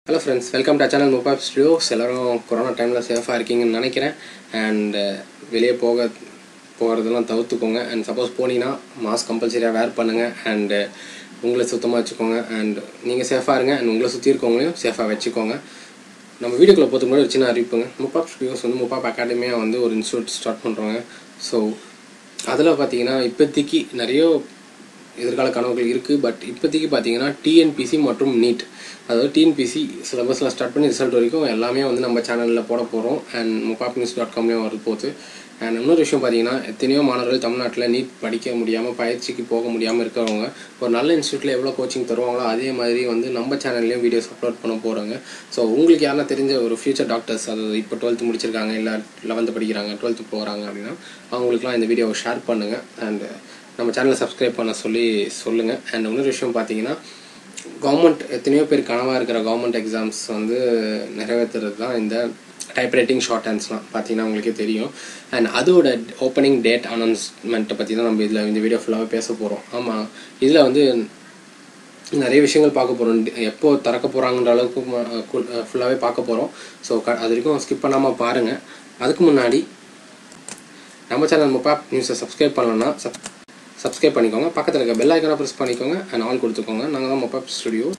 hello friends welcome to channel mobile studios எல்லோரும் corona டைமில் சேஃபாக இருக்கீங்கன்னு நினைக்கிறேன் அண்ட் வெளியே போக போகிறதெல்லாம் தவிர்த்துக்கோங்க அண்ட் சப்போஸ் போனீங்கன்னா மாஸ்க் கம்பல்சரியாக வேர் பண்ணுங்கள் அண்டு உங்களை சுத்தமாக வச்சுக்கோங்க அண்ட் நீங்கள் சேஃபாக இருங்க அண்ட் உங்களை சுற்றி இருக்கவங்களையும் சேஃபாக வச்சுக்கோங்க நம்ம வீடியோக்குள்ளே போகிறதுக்கு முன்னாடி ஒரு சின்ன அறிவிப்புங்க முப்பாப் ஸ்டுடியோஸ் வந்து முப்பாப் அகாடமியாக வந்து ஒரு இன்ஸ்டியூட் ஸ்டார்ட் பண்ணுறாங்க ஸோ அதில் பார்த்தீங்கன்னா இப்போதைக்கு நிறைய எதிர்கால கனவுகள் இருக்குது பட் இப்போதைக்கு பார்த்தீங்கன்னா டிஎன்பிசி மற்றும் நீட் அதாவது டிஎன்பிசி சிலபஸ்லாம் ஸ்டார்ட் பண்ணி ரிசல்ட் வரைக்கும் எல்லாமே வந்து நம்ம சேனலில் போட போகிறோம் அண்ட் முப்பாப் நியூஸ் டாட் காம்லேயும் வரது போகுது அண்ட் இன்னொரு விஷயம் பார்த்தீங்கன்னா எத்தனையோ மாணவர்கள் தமிழ்நாட்டில் நீட் படிக்க முடியாமல் பயிற்சிக்கு போக முடியாமல் இருக்கிறவங்க ஒரு நல்ல இன்ஸ்டியூட்டில் எவ்வளோ கோச்சிங் தருவாங்களோ அதே மாதிரி வந்து நம்ம சேனல்லையும் வீடியோஸ் அப்லோட் பண்ண போகிறாங்க ஸோ உங்களுக்கு யாரா தெரிஞ்ச ஒரு ஃபியூச்சர் டாக்டர்ஸ் அது இப்போ டுவெல்த்து முடிச்சிருக்காங்க இல்லை லெவன்த்து படிக்கிறாங்க டுவெல்த்து போகிறாங்க அப்படின்னா அவங்களுக்குலாம் இந்த வீடியோவை ஷேர் பண்ணுங்கள் அண்ட் நம்ம சேனலை சப்ஸ்கிரைப் பண்ண சொல்லி சொல்லுங்கள் அண்ட் இன்னொரு விஷயம் பார்த்தீங்கன்னா கவர்மெண்ட் எத்தனையோ பேர் கனவாக இருக்கிற கவர்மெண்ட் எக்ஸாம்ஸ் வந்து நிறைவேற்றுறது தான் இந்த டைப் ரைட்டிங் ஷார்ட் ஹேண்ட்ஸ்லாம் பார்த்தீங்கன்னா உங்களுக்கே தெரியும் அண்ட் அதோட ஓப்பனிங் டேட் அனௌன்ஸ்மெண்ட்டை பற்றி தான் நம்ம இதில் இந்த வீடியோ ஃபுல்லாகவே பேச போகிறோம் ஆமாம் இதில் வந்து நிறைய விஷயங்கள் பார்க்க போகிறோம் எப்போ திறக்க போகிறாங்கன்ற அளவுக்கு ஃபுல்லாகவே பார்க்க போகிறோம் ஸோ க அது வரைக்கும் ஸ்கிப் பண்ணாமல் பாருங்கள் அதுக்கு முன்னாடி நம்ம சேனல் மொபாப் நியூஸை சப்ஸ்கிரைப் பண்ணலன்னா சப் சப்ஸ்கிரைப் பண்ணிக்கோங்க பக்கத்தில் இருக்க பெல் ஐக்கனை ப்ரெஸ் பண்ணிக்கோங்க அண்ட் ஆல் கொடுத்துக்கோங்க நாங்கள் தான் மொபாப் ஸ்டுடியோ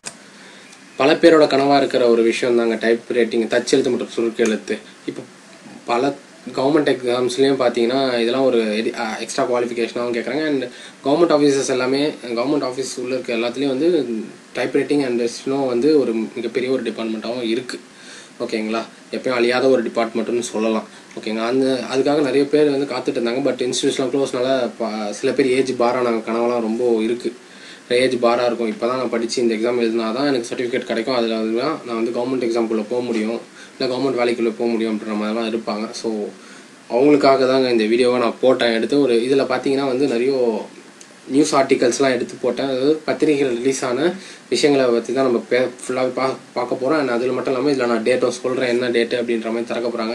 பல பேரோட கனவாக இருக்கிற ஒரு விஷயம் தாங்க டைப் ரைட்டிங் தச்செழுத்து மற்றும் சுருக்கெழுத்து இப்போ பல கவர்மெண்ட் எக்ஸாம்ஸ்லேயும் பார்த்தீங்கன்னா இதெல்லாம் ஒரு எடி எக்ஸ்ட்ரா குவாலிஃபிகேஷனாகவும் கேட்குறாங்க அண்ட் கவர்மெண்ட் ஆஃபீஸர்ஸ் எல்லாமே கவர்மெண்ட் ஆஃபீஸ் உள்ள இருக்க எல்லாத்துலேயும் வந்து டைப் ரைட்டிங் அண்ட் ஸ்னோ வந்து ஒரு மிகப்பெரிய ஒரு டிபார்ட்மெண்ட்டாகவும் இருக்குது ஓகேங்களா எப்பயும் அழியாத ஒரு டிபார்ட்மெண்ட்னு சொல்லலாம் ஓகேங்க அந்த அதுக்காக நிறைய பேர் வந்து காத்துட்டு இருந்தாங்க பட் இன்ஸ்டியூட்ஸ்லாம் க்ளோஸ்னால சில பேர் ஏஜ் பாரான கனவெல்லாம் ரொம்ப இருக்குது ஏஜ் பாராக இருக்கும் இப்போ தான் நான் படித்து இந்த எக்ஸாம் எழுதினா தான் எனக்கு சர்டிஃபிகேட் கிடைக்கும் அதில் தான் நான் வந்து கவர்மெண்ட் எக்ஸாம்குள்ளே போக முடியும் இல்லை கவர்மெண்ட் வேலைக்குள்ளே போக முடியும் அப்படின்ற மாதிரிலாம் இருப்பாங்க ஸோ அவங்களுக்காக தாங்க இந்த வீடியோவை நான் போட்டேன் எடுத்து ஒரு இதில் பார்த்தீங்கன்னா வந்து நிறைய நியூஸ் ஆர்டிகல்ஸ்லாம் எடுத்து போட்டேன் அதாவது பத்திரிகைகள் ரிலீஸ் ஆன விஷயங்களை பற்றி தான் நம்ம பே ஃபுல்லாக பா பார்க்க போகிறோம் அண்ட் அதில் மட்டும் இல்லாமல் இதில் நான் டேட்டும் சொல்கிறேன் என்ன டேட்டு அப்படின்ற மாதிரி திறக்க போகிறாங்க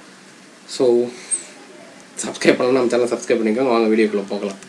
ஸோ சப்ஸ்கிரைப் பண்ணலாம் நம்ம சேனல் சப்ஸ்கிரைப் பண்ணிக்கோங்க வாங்க வீடியோக்குள்ளே போகலாம்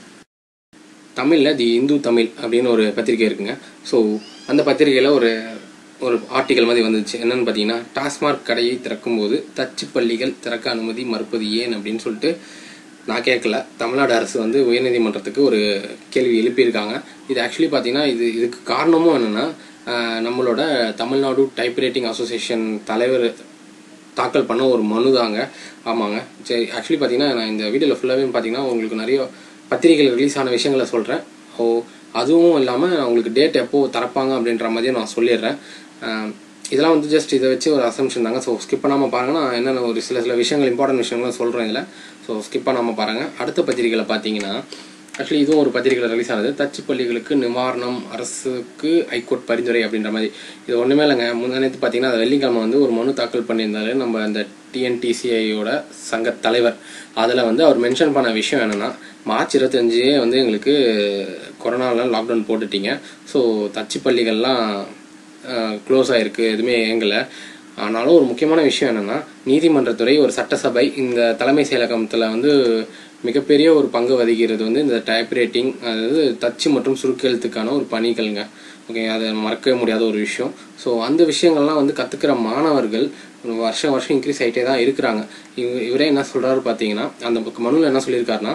தமிழில் தி இந்து தமிழ் அப்படின்னு ஒரு பத்திரிகை இருக்குங்க ஸோ அந்த பத்திரிகையில் ஒரு ஒரு ஆர்டிக்கல் மாதிரி வந்துச்சு என்னன்னு பார்த்தீங்கன்னா டாஸ்மாக் கடையை திறக்கும்போது தச்சு பள்ளிகள் திறக்க அனுமதி மறுப்பது ஏன் அப்படின்னு சொல்லிட்டு நான் கேட்கல தமிழ்நாடு அரசு வந்து உயர்நீதிமன்றத்துக்கு ஒரு கேள்வி எழுப்பியிருக்காங்க இது ஆக்சுவலி பார்த்தீங்கன்னா இது இதுக்கு காரணமும் என்னென்னா நம்மளோட தமிழ்நாடு டைப் ரைட்டிங் அசோசியேஷன் தலைவர் தாக்கல் பண்ண ஒரு மனு தாங்க ஆமாங்க சரி ஆக்சுவலி பார்த்தீங்கன்னா நான் இந்த வீடியோவில் ஃபுல்லாகவே பார்த்தீங்கன்னா உங்களுக்கு நிறைய பத்திரிகைகள் ரிலீஸ் ஆன விஷயங்களை சொல்கிறேன் ஓ அதுவும் இல்லாமல் உங்களுக்கு டேட் எப்போ திறப்பாங்க அப்படின்ற மாதிரியும் நான் சொல்லிடுறேன் இதெல்லாம் வந்து ஜஸ்ட் இதை வச்சு ஒரு அசம்ஷன் தாங்க ஸோ ஸ்கிப் பண்ணாமல் பாருங்கள் நான் என்னென்ன ஒரு சில சில விஷயங்கள் இம்பார்ட்டன்ட் விஷயங்களும் சொல்கிறேன் இதில் ஸோ ஸ்கிப் பண்ணாமல் பாருங்கள் அடுத்த பத்திரிகையில் பார்த்தீங்கன்னா ஆக்சுவலி இதுவும் ஒரு பத்திரிகையில் ரிலீஸ் ஆனது தச்சு பள்ளிகளுக்கு நிவாரணம் அரசுக்கு ஹைகோர்ட் பரிந்துரை அப்படின்ற மாதிரி இது ஒன்றுமே இல்லைங்க முன்னாடி பார்த்தீங்கன்னா அது வெள்ளிக்கிழமை வந்து ஒரு மனு தாக்கல் பண்ணியிருந்தாரு நம்ம அந்த டிஎன்டிசிஐயோட சங்க தலைவர் அதில் வந்து அவர் மென்ஷன் பண்ண விஷயம் என்னென்னா மார்ச் இருபத்தஞ்சே வந்து எங்களுக்கு கொரோனாவில் லாக்டவுன் போட்டுட்டீங்க ஸோ தச்சு பள்ளிகள்லாம் க்ளோஸ் ஆகிருக்கு எதுவுமே இயங்கலை ஆனாலும் ஒரு முக்கியமான விஷயம் என்னென்னா நீதிமன்றத்துறை ஒரு சட்டசபை இந்த தலைமை செயலகத்தில் வந்து மிகப்பெரிய ஒரு பங்கு வகிக்கிறது வந்து இந்த டைப் ரைட்டிங் அதாவது தச்சு மற்றும் சுருக்கெழுத்துக்கான ஒரு பணிகள்ங்க ஓகே அதை மறக்கவே முடியாத ஒரு விஷயம் ஸோ அந்த விஷயங்கள்லாம் வந்து கற்றுக்கிற மாணவர்கள் வருஷம் வருஷம் இன்க்ரீஸ் ஆகிட்டே தான் இருக்கிறாங்க இவ இவரே என்ன சொல்கிறாரு பார்த்தீங்கன்னா அந்த மனுவில் என்ன சொல்லியிருக்காருன்னா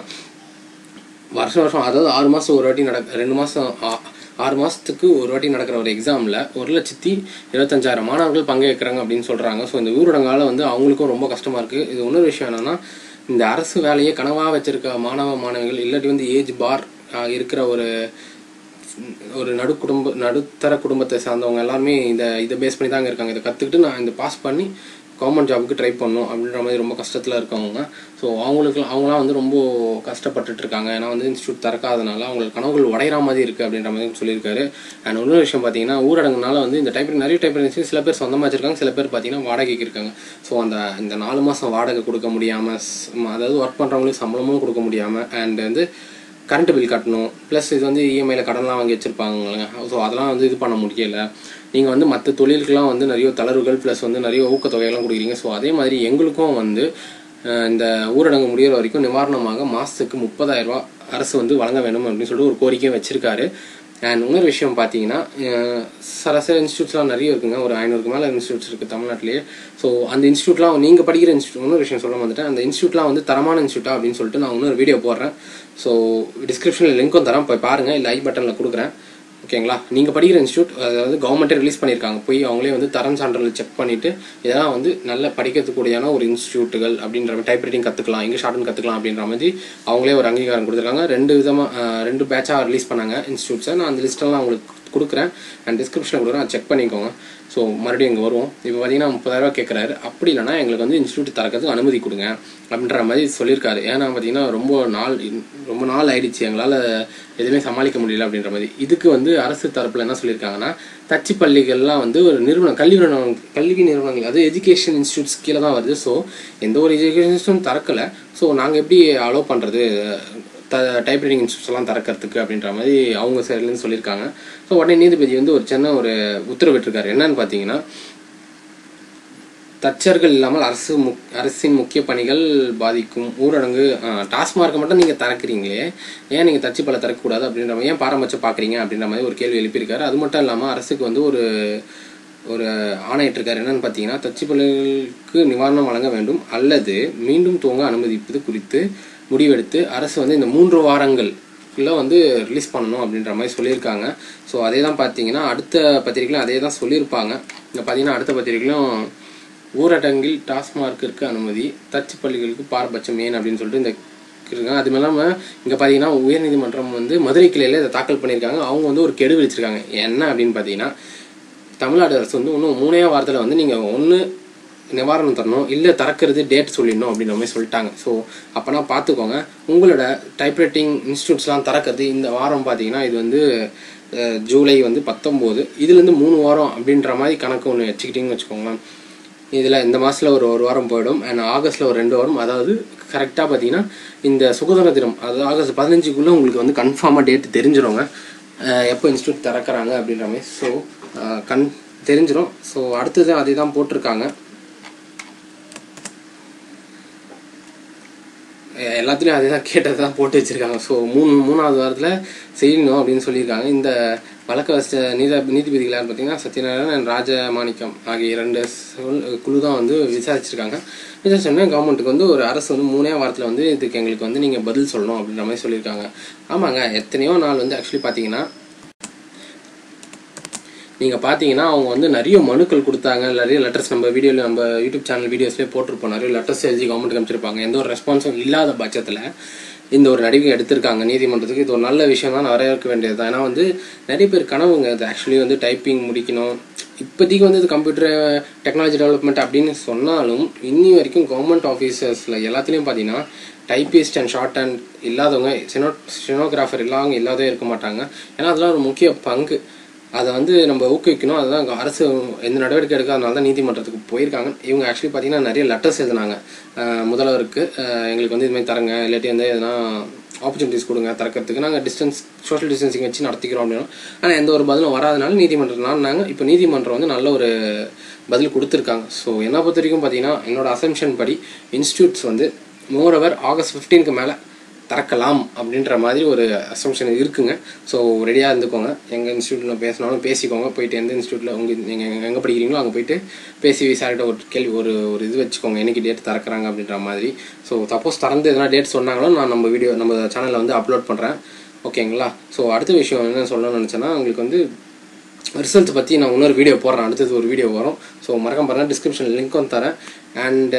வருஷம் வருஷம் அதாவது ஆறு மாதம் ஒரு வாட்டி நடக்க ரெண்டு மாதம் ஆறு மாதத்துக்கு ஒரு வாட்டி நடக்கிற ஒரு எக்ஸாமில் ஒரு லட்சத்தி இருபத்தஞ்சாயிரம் மாணவர்கள் பங்கேற்கிறாங்க அப்படின்னு சொல்கிறாங்க ஸோ இந்த ஊரடங்கால வந்து அவங்களுக்கும் ரொம்ப கஷ்டமாக இருக்குது இது இன்னொரு விஷயம் என்னென்னா இந்த அரசு வேலையை கனவாக வச்சிருக்க மாணவ மாணவிகள் இல்லாட்டி வந்து ஏஜ் பார் இருக்கிற ஒரு ஒரு நடு குடும்ப நடுத்தர குடும்பத்தை சார்ந்தவங்க எல்லாருமே இதை இதை பேஸ் பண்ணி தாங்க இருக்காங்க இதை கற்றுக்கிட்டு நான் இந்த பாஸ் பண்ணி கவர்மெண்ட் ஜாபுக்கு ட்ரை பண்ணும் அப்படின்ற மாதிரி ரொம்ப கஷ்டத்தில் இருக்கவங்க ஸோ அவங்களுக்கு அவங்களாம் வந்து ரொம்ப கஷ்டப்பட்டுட்டு இருக்காங்க ஏன்னா வந்து இன்ஸ்டியூட் திறக்காதனால அவங்களுக்கு கனவுகள் உடையிற மாதிரி இருக்குது அப்படின்ற மாதிரி சொல்லியிருக்காரு அண்ட் இன்னொரு விஷயம் பார்த்தீங்கன்னா ஊரடங்குனால வந்து இந்த டைப் நிறைய டைப் சில பேர் சொந்தமாக வச்சிருக்காங்க சில பேர் பார்த்தீங்கன்னா வாடகைக்கு இருக்காங்க ஸோ அந்த இந்த நாலு மாதம் வாடகை கொடுக்க முடியாமல் அதாவது ஒர்க் பண்ணுறவங்களுக்கு சம்பளமும் கொடுக்க முடியாமல் அண்ட் வந்து கரண்ட் பில் கட்டணும் ப்ளஸ் இது வந்து இஎம்ஐயில் கடன்லாம் வாங்கி வச்சுருப்பாங்க ஸோ அதெல்லாம் வந்து இது பண்ண முடியல நீங்கள் வந்து மற்ற தொழிலுக்கெலாம் வந்து நிறைய தளர்வுகள் ப்ளஸ் வந்து நிறைய ஊக்கத்தொகையெல்லாம் கொடுக்குறீங்க ஸோ அதே மாதிரி எங்களுக்கும் வந்து இந்த ஊரடங்கு முடிகிற வரைக்கும் நிவாரணமாக மாதத்துக்கு முப்பதாயிரரூபா அரசு வந்து வழங்க வேணும் அப்படின்னு சொல்லிட்டு ஒரு கோரிக்கையும் வச்சுருக்காரு அண்ட் இன்னொரு விஷயம் பார்த்தீங்கன்னா அஹ், சராசரி இன்ஸ்டியூட்ஸ்லாம் நிறைய இருக்குங்க ஒரு ஐநூறுக்கு மேலே இன்ஸ்டியூட்ஸ் இருக்குது தமிழ்நாட்டிலேயே ஸோ அந்த இன்ஸ்டியூட்லாம் நீங்கள் படிக்கிற இன்ஸ்டியூட் இன்னொரு விஷயம் சொல்ல வந்துட்டேன் அந்த இன்ஸ்டியூட்லாம் வந்து தரமான இன்ஸ்டியூட்டா அப்படின்னு சொல்லிட்டு நான் இன்னொரு வீடியோ போடுறேன் ஸோ டிஸ்கிரிப்ஷனில் லிங்க்கும் தரேன் போய் பாருங்கள் இல்லை ஐ பட்டனில் கொடுக்குறேன் ஓகேங்களா நீங்கள் படிக்கிற இன்ஸ்டியூட் அதாவது கவர்மெண்ட்டே ரிலீஸ் பண்ணியிருக்காங்க போய் அவங்களே வந்து தரம் சான்றிதழ் செக் பண்ணிவிட்டு இதெல்லாம் வந்து நல்ல படிக்கிறதுக்கூடியான ஒரு இன்ஸ்டியூட்டுகள் அப்படின்ற மாதிரி டைப் ரைட்டிங் கற்றுக்கலாம் இங்கிலீஷ் ஷார்ட்னு கற்றுக்கலாம் அப்படின்ற மாதிரி அவங்களே ஒரு அங்கீகாரம் கொடுத்துருக்காங்க ரெண்டு விதமாக ரெண்டு பேட்சாக ரிலீஸ் பண்ணாங்க இன்ஸ்டியூட்ஸை நான் அந்த லிஸ்ட்டெல்லாம் உங்களுக்கு கொடுக்குறேன் அண்ட் டிஸ்கிரிப்ஷனில் கொடுக்குறேன் செக் பண்ணிக்கோங்க ஸோ மறுபடியும் இங்கே வருவோம் இப்போ பார்த்தீங்கன்னா முப்பதாயிரரூவா கேட்குறாரு அப்படி இல்லைனா எங்களுக்கு வந்து இன்ஸ்டியூட் திறக்கிறதுக்கு அனுமதி கொடுங்க அப்படின்ற மாதிரி சொல்லியிருக்காரு ஏன்னா பார்த்தீங்கன்னா ரொம்ப நாள் ரொம்ப நாள் ஆயிடுச்சு எங்களால் எதுவுமே சமாளிக்க முடியல அப்படின்ற மாதிரி இதுக்கு வந்து அரசு தரப்பில் என்ன சொல்லியிருக்காங்கன்னா தச்சு பள்ளிகள்லாம் வந்து ஒரு நிறுவனம் கல்வி நிறுவனம் கல்வி நிறுவனங்கள் அது எஜுகேஷன் இன்ஸ்டியூட்ஸ் கீழே தான் வருது ஸோ எந்த ஒரு எஜுகேஷன் இன்ஸ்டியூட் திறக்கலை ஸோ நாங்கள் எப்படி அலோவ் பண்ணுறது த டைப்ரைட்டிங் இன்ஸ்டியூட்ஸ் எல்லாம் திறக்கிறதுக்கு அப்படின்ற மாதிரி அவங்க சைட்லேருந்து சொல்லியிருக்காங்க ஸோ உடனே நீதிபதி வந்து ஒரு சின்ன ஒரு உத்தரவிட்டிருக்காரு என்னன்னு பார்த்தீங்கன்னா தச்சர்கள் இல்லாமல் அரசு முக் அரசின் முக்கிய பணிகள் பாதிக்கும் ஊரடங்கு டாஸ்மார்க்கை மட்டும் நீங்கள் திறக்கிறீங்களே ஏன் நீங்கள் தச்சு பல திறக்கக்கூடாது அப்படின்ற மாதிரி ஏன் பாரம்பரியம் பார்க்குறீங்க அப்படின்ற மாதிரி ஒரு கேள்வி எழுப்பியிருக்காரு அது மட்டும் இல்லாமல் அரசுக்கு வந்து ஒரு ஒரு ஆணையிட்டிருக்காரு என்னன்னு பார்த்தீங்கன்னா தச்சு பல்களுக்கு நிவாரணம் வழங்க வேண்டும் அல்லது மீண்டும் துவங்க அனுமதிப்பது குறித்து முடிவெடுத்து அரசு வந்து இந்த மூன்று வாரங்கள் இல்லை வந்து ரிலீஸ் பண்ணணும் அப்படின்ற மாதிரி சொல்லியிருக்காங்க ஸோ அதே தான் பார்த்தீங்கன்னா அடுத்த பத்திரிகையிலும் அதே தான் சொல்லியிருப்பாங்க இங்கே பார்த்தீங்கன்னா அடுத்த பத்திரிகையிலும் ஊரடங்கில் டாஸ்மார்க்கிற்கு அனுமதி தச்சு பள்ளிகளுக்கு பாரபட்சம் ஏன் அப்படின்னு சொல்லிட்டு இந்த இருக்காங்க அது இல்லாமல் இங்கே பார்த்தீங்கன்னா உயர்நீதிமன்றம் வந்து மதுரை கிளையில் இதை தாக்கல் பண்ணியிருக்காங்க அவங்க வந்து ஒரு கெடு விதிச்சிருக்காங்க என்ன அப்படின்னு பார்த்தீங்கன்னா தமிழ்நாடு அரசு வந்து இன்னும் மூணே வாரத்தில் வந்து நீங்கள் ஒன்று நிவாரணம் தரணும் இல்லை திறக்கிறது டேட் சொல்லிடணும் அப்படின்ற மாதிரி சொல்லிட்டாங்க ஸோ அப்போனா பார்த்துக்கோங்க உங்களோட டைப்ரைட்டிங் இன்ஸ்டியூட்ஸ்லாம் திறக்கிறது இந்த வாரம் பார்த்தீங்கன்னா இது வந்து அஹ், ஜூலை வந்து பத்தொம்போது இதுலேருந்து மூணு வாரம் அப்படின்ற மாதிரி கணக்கு ஒன்று வச்சுக்கிட்டிங்கன்னு வச்சுக்கோங்களேன் இதில் இந்த மாதத்தில் ஒரு ஒரு வாரம் போயிடும் அண்ட் ஆகஸ்ட்டில் ஒரு ரெண்டு வாரம் அதாவது கரெக்டாக பார்த்தீங்கன்னா இந்த சுதந்திர தினம் அதாவது ஆகஸ்ட் பதினஞ்சுக்குள்ளே உங்களுக்கு வந்து கன்ஃபார்மாக டேட் தெரிஞ்சிருங்க அஹ் எப்போ இன்ஸ்டியூட் திறக்கறாங்க அப்படின்ற மாதிரி ஸோ கண் தெரிஞ்சிடும் ஸோ அடுத்தது அதே தான் போட்டிருக்காங்க அஹ் எல்லாத்துலேயும் அதே தான் கேட்டது தான் போட்டு வச்சுருக்காங்க ஸோ மூணு மூணாவது வாரத்தில் செய்யணும் அப்படின்னு சொல்லியிருக்காங்க இந்த வழக்க வச்ச நீத நீதிபதிகள் யார் பார்த்தீங்கன்னா சத்யநாராயணன் அண்ட் ராஜமாணிக்கம் ஆகிய இரண்டு சொல் குழு தான் வந்து விசாரிச்சிருக்காங்க விசாரிச்சோன்னே கவர்மெண்ட்டுக்கு வந்து ஒரு அரசு வந்து மூணே வாரத்தில் வந்து இதுக்கு எங்களுக்கு வந்து நீங்கள் பதில் சொல்லணும் அப்படின்ற மாதிரி சொல்லியிருக்காங்க ஆமாங்க எத்தனையோ நாள் வந்து ஆக்சுவலி பார்த்தீங்கன்னா நீங்கள் பார்த்தீங்கன்னா அவங்க வந்து நிறைய மனுக்கள் கொடுத்தாங்க நிறைய லெட்டர்ஸ் நம்ம வீடியோவில் நம்ம யூடியூப் சேனல் வீடியோஸ்லேயே போட்டிருப்போம் நிறைய லெட்டர்ஸ் எழுதி கவர்மெண்ட் அமைச்சிருப்பாங்க எந்த ஒரு ரெஸ்பான்ஸும் இல்லாத பட்சத்தில் இந்த ஒரு நடிகை எடுத்திருக்காங்க நீதிமன்றத்துக்கு இது ஒரு நல்ல விஷயம் தான் வரவேற்க வேண்டியது தான் ஏன்னா வந்து நிறைய பேர் கனவுங்க அது ஆக்சுவலி வந்து டைப்பிங் முடிக்கணும் இப்போதைக்கு வந்து இது கம்ப்யூட்டர் டெக்னாலஜி டெவலப்மெண்ட் அப்படின்னு சொன்னாலும் இன்னி வரைக்கும் கவர்மெண்ட் ஆஃபீஸர்ஸில் எல்லாத்துலேயும் பார்த்தீங்கன்னா டைப்பிஸ்ட் அண்ட் ஷார்ட் ஹேண்ட் இல்லாதவங்க சினோ ஸ்டெனோகிராஃபர் இல்லாதவங்க இல்லாதவே இருக்க மாட்டாங்க ஏன்னா அதெல்லாம் ஒரு முக்கிய பங்கு அதை வந்து நம்ம ஊக்குவிக்கணும் அதுதான் அரசு எந்த நடவடிக்கை எடுக்காதனால தான் நீதிமன்றத்துக்கு போயிருக்காங்க இவங்க ஆக்சுவலி பார்த்தீங்கன்னா நிறைய லெட்டர்ஸ் எழுதினாங்க அஹ் முதல்வருக்கு அஹ் எங்களுக்கு வந்து இதுமாதிரி தரங்க இல்லாட்டி வந்து எதனா ஆப்பர்ச்சுனிட்டிஸ் கொடுங்க திறக்கிறதுக்கு நாங்கள் டிஸ்டன்ஸ் சோஷியல் டிஸ்டன்சிங் வச்சு நடத்திக்கிறோம் அப்படின்னா ஆனால் எந்த ஒரு பதிலும் வராதனால நீதிமன்றம் நாங்க இப்போ நீதிமன்றம் வந்து நல்ல ஒரு பதில் கொடுத்துருக்காங்க ஸோ என்ன பொறுத்த வரைக்கும் பார்த்தீங்கன்னா என்னோட அசம்ஷன் படி இன்ஸ்டியூட்ஸ் வந்து மோரோவர் ஆகஸ்ட் ஃபிஃப்டீனுக்கு மேலே திறக்கலாம் அப்படின்ற மாதிரி ஒரு அசம்ஷன் இருக்குங்க ஸோ ரெடியாக இருந்துக்கோங்க எங்கள் இன்ஸ்டியூட்டில் பேசினாலும் பேசிக்கோங்க போயிட்டு எந்த இன்ஸ்டியூட்டில் உங்கள் நீங்கள் எங்கே படிக்கிறீங்களோ அங்கே போயிட்டு பேசி சார்கிட்ட ஒரு கேள்வி ஒரு ஒரு இது வச்சுக்கோங்க என்னைக்கு டேட் திறக்கிறாங்க அப்படின்ற மாதிரி ஸோ சப்போஸ் திறந்து எதனா டேட் சொன்னாங்களோ நான் நம்ம வீடியோ நம்ம சேனலில் வந்து அப்லோட் பண்ணுறேன் ஓகேங்களா ஸோ அடுத்த விஷயம் என்ன சொல்லணும்னு நினச்சேன்னா உங்களுக்கு வந்து ரிசல்ட்ஸ் பற்றி நான் இன்னொரு வீடியோ போடுறேன் அடுத்தது ஒரு வீடியோ வரும் ஸோ மறக்காம பாருங்கள் டிஸ்கிரிப்ஷன் லிங்க்கும் தரேன் அண்டு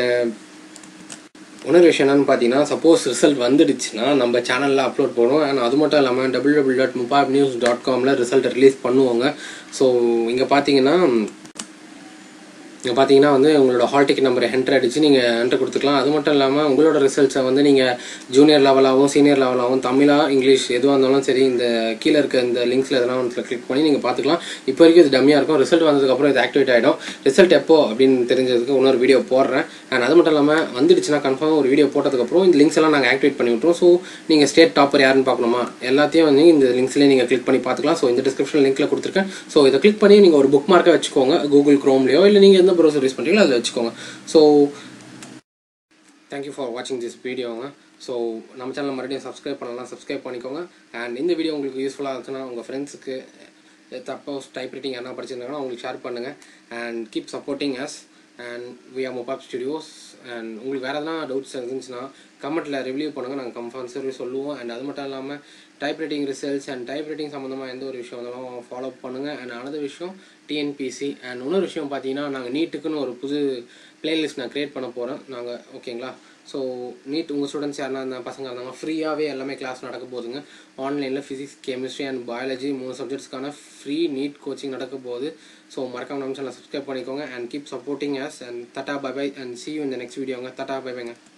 இன்னொரு விஷயம் என்னன்னு பார்த்தீங்கன்னா சப்போஸ் ரிசல்ட் வந்துடுச்சுன்னா நம்ம சேனலில் அப்லோட் பண்ணுவோம் அண்ட் அது மட்டும் இல்லாமல் W W dot Mobab news dot காமில் ரிசல்ட் ரிலீஸ் பண்ணுவாங்க ஸோ இங்கே பார்த்தீங்கன்னா இங்கே பார்த்தீங்கன்னா வந்து உங்களோட ஹால் டிக்கெட் நம்பரை என்ட்ரு அடிச்சு நீங்கள் என்ட்ரு கொடுத்துக்கலாம் அது மட்டும் இல்லாமல் உங்களோட ரிசல்ட்ஸை வந்து நீங்கள் ஜூனியர் லெவலாகவும் சீனியர் லெவலாகவும் தமிழா இங்கிலீஷ் எதுவாக இருந்தாலும் சரி இந்த கீழே இருக்க இந்த லிங்க்ஸில் எதனா ஒன்று கிளிக் பண்ணி நீங்கள் பார்த்துக்கலாம் இப்போ வரைக்கும் இது டம்மியாக இருக்கும் ரிசல்ட் வந்ததுக்கப்புறம் இது ஆக்டிவேட் ஆகிடும் ரிசல்ட் எப்போ அப்படின்னு தெரிஞ்சதுக்கு இன்னொரு வீடியோ போடுறேன் அண்ட் அது மட்டும் இல்லாமல் வந்துடுச்சுன்னா கன்ஃபார்ம் ஒரு வீடியோ போட்டதுக்கப்புறம் இந்த லிங்க்ஸ் எல்லாம் நாங்கள் ஆக்டிவேட் பண்ணி விட்ருவோம் ஸோ நீங்கள் ஸ்டேட் டாப்பர் யாருன்னு பார்க்கணுமா எல்லாத்தையும் வந்து இந்த லிங்க்ஸ்லேயே நீங்கள் கிளிக் பண்ணி பார்த்துக்கலாம் ஸோ இந்த டிஸ்கிரிப்ஷன் லிங்க்கில் கொடுத்துருக்கேன் ஸோ இதை கிளிக் பண்ணி நீங்கள் ஒரு புக் மார்க்கை வச்சுக்கோங்க கூகுள் க்ரோம்லையோ இல்லை நீங்கள் எந்த ப்ரௌசர் யூஸ் பண்ணுறீங்களோ அதில் வச்சுக்கோங்க ஸோ தேங்க்யூ ஃபார் வாட்சிங் திஸ் வீடியோங்க ஸோ நம்ம சேனல் மறுபடியும் சப்ஸ்கிரைப் பண்ணலாம் சப்ஸ்கிரைப் பண்ணிக்கோங்க அண்ட் இந்த வீடியோ உங்களுக்கு யூஸ்ஃபுல்லாக இருந்துச்சுன்னா உங்கள் ஃப்ரெண்ட்ஸுக்கு தப்போஸ் டைப் ரைட்டிங் யாரா படிச்சிருந்தாங்கன்னா உங்களுக்கு ஷேர் பண்ணுங்கள் and keep supporting us and we are Mobab studios and உங்களுக்கு வேறு எதனா டவுட்ஸ் இருந்துச்சுன்னா கமெண்ட்டில் ரிவ்யூ பண்ணுங்கள் நாங்கள் கம்பல்சரி சொல்லுவோம் அண்ட் அது மட்டும் இல்லாமல் type writing results and type writing சம்மந்தமாக எந்த ஒரு விஷயம் இருந்தாலும் ஃபாலோ பண்ணுங்கள் அண்ட் அனதர் விஷயம் டிஎன்பிசி அண்ட் இன்னொரு விஷயம் பார்த்தீங்கன்னா நாங்கள் நீட்டுக்குன்னு ஒரு புது பிளேலிஸ்ட் நான் க்ரியேட் பண்ண போகிறோம் நாங்கள் ஓகேங்களா ஸோ நீட் உங்கள் ஸ்டூடெண்ட்ஸ் யாருனா இருந்தால் பசங்க இருந்தாங்க ஃப்ரீயாகவே எல்லாமே கிளாஸ் நடக்க போகுதுங்க ஆன்லைனில் ஃபிசிக்ஸ் கெமிஸ்ட்ரி அண்ட் பயாலஜி மூணு சப்ஜெக்ட்ஸ்க்கான ஃப்ரீ நீட் கோச்சிங் நடக்க போகுது ஸோ மறக்காம நம்ம சேனல் சப்ஸ்கிரைப் பண்ணிக்கோங்க and keep supporting us and tata bye bye and see you இந்த நெக்ஸ்ட் வீடியோங்க தட்டா பை பைங்க